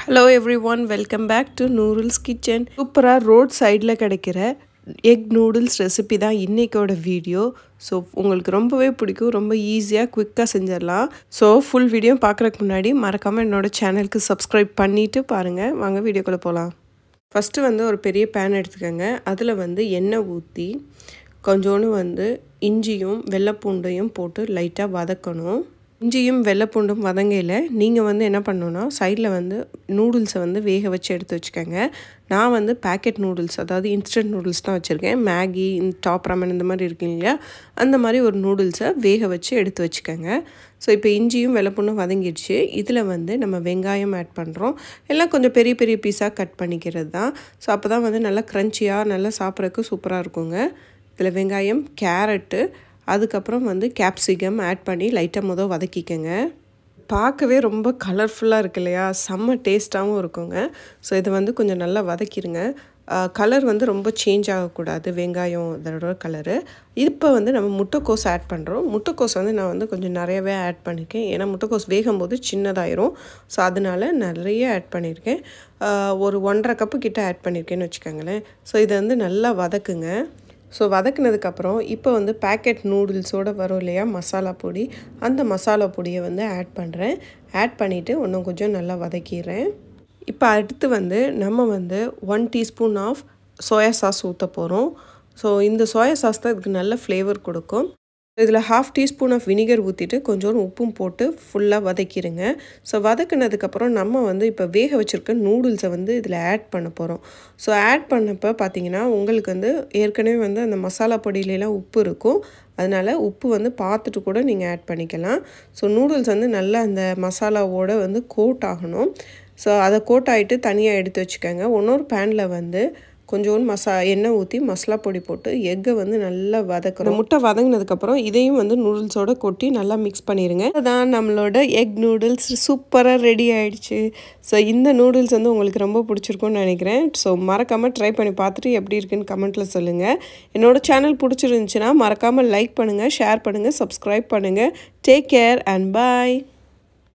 hello everyone welcome back to noodles kitchen சூப்பராக road சைடில் கிடைக்கிற எக் நூடுல்ஸ் ரெசிபி தான் இன்றைக்கோட வீடியோ ஸோ உங்களுக்கு ரொம்பவே பிடிக்கும் ரொம்ப ஈஸியாக குவிக்காக செஞ்சிடலாம் ஸோ ஃபுல் வீடியோ பார்க்குறதுக்கு முன்னாடி மறக்காமல் என்னோடய சேனலுக்கு சப்ஸ்கிரைப் பண்ணிவிட்டு பாருங்கள் வாங்க வீடியோக்குள்ளே போகலாம் ஃபஸ்ட்டு வந்து ஒரு பெரிய பேன் எடுத்துக்கோங்க அதில் வந்து எண்ணெய் ஊற்றி கொஞ்சோண்டு வந்து இஞ்சியும் வெள்ளைப்பூண்டையும் போட்டு லைட்டாக வதக்கணும் இஞ்சியும் வெள்ளைப்பூண்டும் வதங்கையில் நீங்கள் வந்து என்ன பண்ணணுன்னா சைடில் வந்து நூடுல்ஸை வந்து வேக வச்சு எடுத்து வச்சுக்கோங்க நான் வந்து பேக்கெட் நூடுல்ஸ் அதாவது இன்ஸ்டன்ட் நூடுல்ஸ் தான் வச்சுருக்கேன் மேகி இந்த டாப் ரமன் இந்த மாதிரி இருக்கு இல்லையா அந்த மாதிரி ஒரு நூடுல்ஸை வேக வச்சு எடுத்து வச்சுக்கோங்க ஸோ இப்போ இஞ்சியும் வெள்ளைப்பூண்டும் வதங்கிடுச்சு இதில் வந்து நம்ம வெங்காயம் ஆட் பண்ணுறோம் எல்லாம் கொஞ்சம் பெரிய பெரிய பீஸாக கட் பண்ணிக்கிறது தான் ஸோ அப்போ தான் வந்து நல்லா க்ரன்ச்சியாக நல்லா சாப்பிட்றதுக்கு சூப்பராக இருக்குங்க இதில் வெங்காயம் கேரட்டு அதுக்கப்புறம் வந்து கேப்சிகம் ஆட் பண்ணி லைட்டாக முதல் வதக்கிக்கங்க பார்க்கவே ரொம்ப கலர்ஃபுல்லாக இருக்கு இல்லையா செம்ம டேஸ்ட்டாகவும் இருக்குங்க ஸோ இதை வந்து கொஞ்சம் நல்லா வதக்கிடுங்க கலர் வந்து ரொம்ப சேஞ்ச் ஆகக்கூடாது வெங்காயம் இதோட கலரு இப்போ வந்து நம்ம முட்டைக்கோஸ் ஆட் பண்ணுறோம் முட்டைக்கோஸ் வந்து நான் வந்து கொஞ்சம் நிறையவே ஆட் பண்ணியிருக்கேன் ஏன்னா முட்டைக்கோஸ் வேகும் போது சின்னதாயிரும் ஸோ அதனால் நிறைய ஆட் பண்ணியிருக்கேன் ஒரு ஒன்றரை கப்பு கிட்ட ஆட் பண்ணியிருக்கேன்னு வச்சுக்கோங்களேன் ஸோ இதை வந்து நல்லா வதக்குங்க ஸோ வதக்குனதுக்கப்புறம் இப்போ வந்து பேக்கெட் நூடுல்ஸோடு வரும் இல்லையா மசாலா பொடி அந்த மசாலா பொடியை வந்து ஆட் பண்ணுறேன் ஆட் பண்ணிவிட்டு இன்னும் கொஞ்சம் நல்லா வதக்கிடுறேன் இப்போ அடுத்து வந்து நம்ம வந்து one teaspoon of soya sauce ஊற்ற போகிறோம் ஸோ இந்த சோயா சாஸ் தான் இதுக்கு நல்ல ஃப்ளேவர் கொடுக்கும் இதில் ஹாஃப் டீஸ்பூன் ஆஃப் வினிகர் ஊற்றிட்டு கொஞ்சோண்டு உப்பும் போட்டு ஃபுல்லாக வதக்கிடுங்க ஸோ வதக்குனதுக்கப்புறம் நம்ம வந்து இப்போ வேக வச்சுருக்க நூடுல்ஸை வந்து இதில் ஆட் பண்ண போகிறோம் ஸோ ஆட் பண்ணப்போ பார்த்தீங்கன்னா உங்களுக்கு வந்து ஏற்கனவே வந்து அந்த மசாலா பொடியிலலாம் உப்பு இருக்கும் அதனால் உப்பு வந்து பார்த்துட்டு கூட நீங்கள் ஆட் பண்ணிக்கலாம் ஸோ நூடுல்ஸ் வந்து நல்லா அந்த மசாலாவோட வந்து கோட் ஆகணும் ஸோ அதை கோட் ஆகிட்டு தனியாக எடுத்து வச்சுக்கோங்க இன்னொரு பேனில் வந்து கொஞ்சோண்டு மசா எண்ணெய் ஊற்றி மசாலா பொடி போட்டு எக்கை வந்து நல்லா வதக்கணும் முட்டை வதங்கினதுக்கப்புறம் இதையும் வந்து நூடுல்ஸோட கொட்டி நல்லா மிக்ஸ் பண்ணிடுங்க அதான் நம்மளோட எக் நூடுல்ஸ் சூப்பராக ரெடி ஆகிடுச்சு ஸோ இந்த நூடுல்ஸ் வந்து உங்களுக்கு ரொம்ப பிடிச்சிருக்கும்னு நினைக்கிறேன் ஸோ மறக்காமல் ட்ரை பண்ணி பார்த்துட்டு எப்படி இருக்குன்னு கமெண்ட்டில் சொல்லுங்கள் என்னோடய சேனல் பிடிச்சிருந்துச்சுன்னா மறக்காமல் லைக் பண்ணுங்கள் ஷேர் பண்ணுங்கள் சப்ஸ்கிரைப் பண்ணுங்கள் டேக் கேர் அண்ட் பாய்